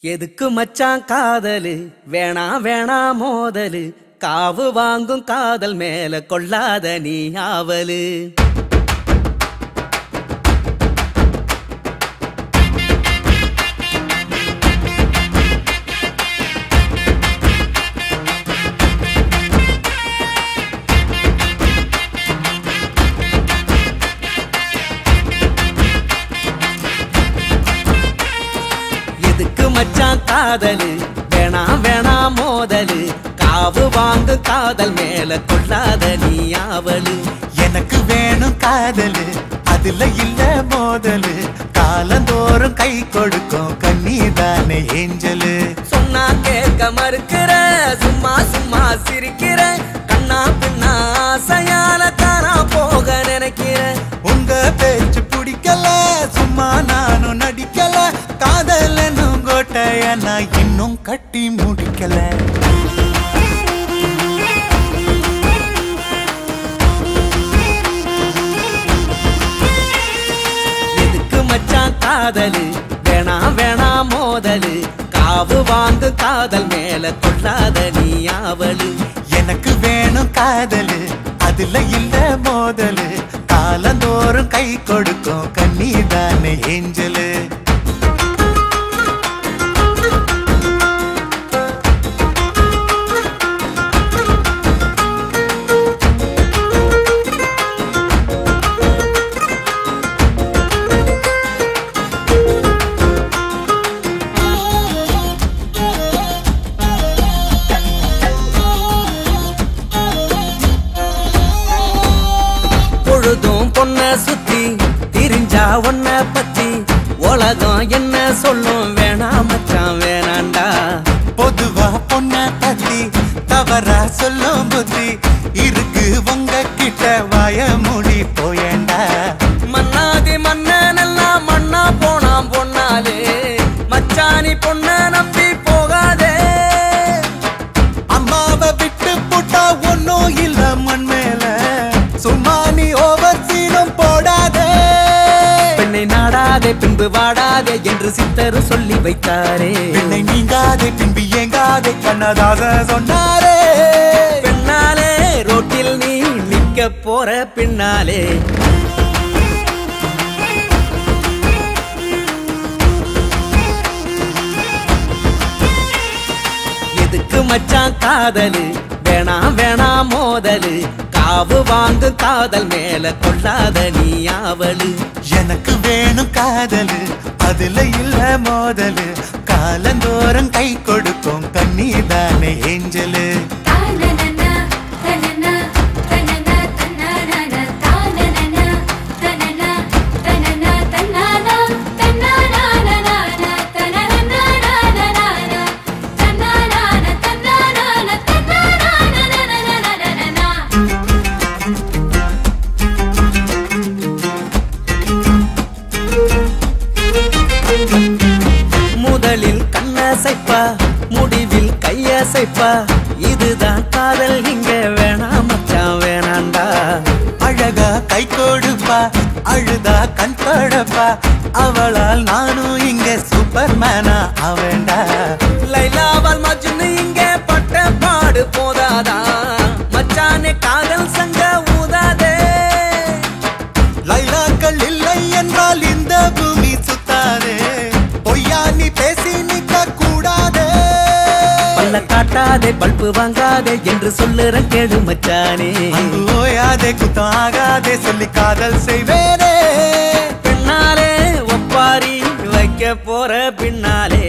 எதுக்கு மச்சான் காதலு வேணா வேணா மோதலு காவு வாங்கும் காதல் மேல கொள்ளாத நீ ஆவலு எதுக்கு மச்சான் காதலு வேணா வேணா மோதலு காவு வாங்கு காதல் மேல கொள்ளாத நீ ஆவலு எனக்கு வேணும் காதலு அதுல இல்ல மோதலு காலந்தோறும் கை கொடுக்கும் கண்ணீதானே ஏஞ்சலு சொன்னா கேட்க மறுக்கிற சும்மா சும்மா சிரிக்கிற கண்ணா பின்னா ஆசையால தானா போக நினைக்கிற உங்க பேச்சு பிடிக்கல சும்மா நானும் நடிக்கல காதல் என்னும் கோட்டைய நான் இன்னும் கட்டி முடிக்கல எதுக்கு மச்சான் காதலு வேணா வேணா மோதலு காவு வாங்கு காதல் மேல கொள்ளாத நீ ஆவலு எனக்கு வேணும் காதலு அதுல இல்ல மோதலு காலந்தோறும் கை கொடுக்கும் கண்ணீதானே ஏஞ்சலு பொழுதும் பொண்ண சுத்தி திரிஞ்சா ஒன்ன பத்தி உலகம் என்ன சொல்லும் வேணா மச்சான் வேணாண்டா பொதுவா பொண்ண பத்தி தவறா சொல்லும் புத்தி இருக்கு உங்க கிட்ட வாய மூடி போயேண்டா மன்னாதி மன்னன் எல்லாம் மண்ணா போனாம் பொன்னாலே மச்சானி பொண்ண நம்பி போகாதே அம்மாவை விட்டு போட்டா ஒன்னும் இல்ல மண் மேல சும்மா நீ ஓவர் சீனும் போடாதே பெண்ணை நாடாதே பின்பு வாடாதே என்று சித்தரு சொல்லி வைத்தாரே பெண்ணை நீங்காதே பின்பு ஏங்காதே கண்ணதாச சொன்னாரே பெண்ணாலே ரோட்டில் நீ நிக்க போற பின்னாலே எதுக்கு மச்சான் காதலு வேணா வேணா மோதலு காவு வாங்கு காதல் மேல கொள்ளாத நீ ஆவலு எனக்கு வேணும் காதலு அதுல இல்ல மோதலு காலந்தோறும் கை கொடுக்கும் கண்ணீதானே ஏஞ்சலு தானனனா தனனா தனனா தன்னானா தானனனா தனனா தனனா தன்னானா தன்னானானானா தனனனானானானா தன்னானானா தன்னானானா தன்னானானானானானா முதலில் கண்ணசைப்பா முடிவில் கையசைப்பா இதுதான் காதல் இங்க வேணா மச்சான் வேணாண்டா அழகா கை கொடுப்பா அழுதா கண் படப்பா அவளால் நானும் இங்க சூப்பர் மேனா அவன்டா லைலாவால் மஜ்னு இங்க பட்ட பாடு போதாதா மச்சானே காதல் சங்க ஊதாதே லைலாக்கள் இல்லை என்றால் இந்த பூமி சுத்தாதே பொய்யா நீ பேசி நிக்க கூடாதே பல்ல காட்டாதே பல்பு வாங்காதே என்று சொல்லுற கேடு மச்சானே அங்கு ஓயாதே குத்தம் ஆகாதே சொல்லி காதல் செய்வேனே பின்னாலே ஒப்பாரி வைக்க போற பின்னாலே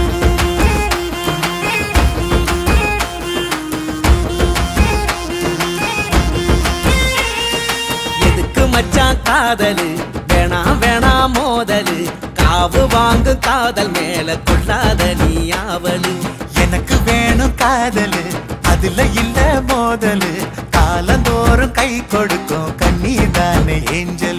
எதுக்கு மச்சான் காதலு வேணா வேணா மோதலு காவு வாங்கு காதல் மேல கொள்ளாத நீ ஆவலு எனக்கு வேணும் காதலு அதுல இல்ல மோதலு காலந்தோறும் கை கொடுக்கும் கண்ணீதானே ஏஞ்சல்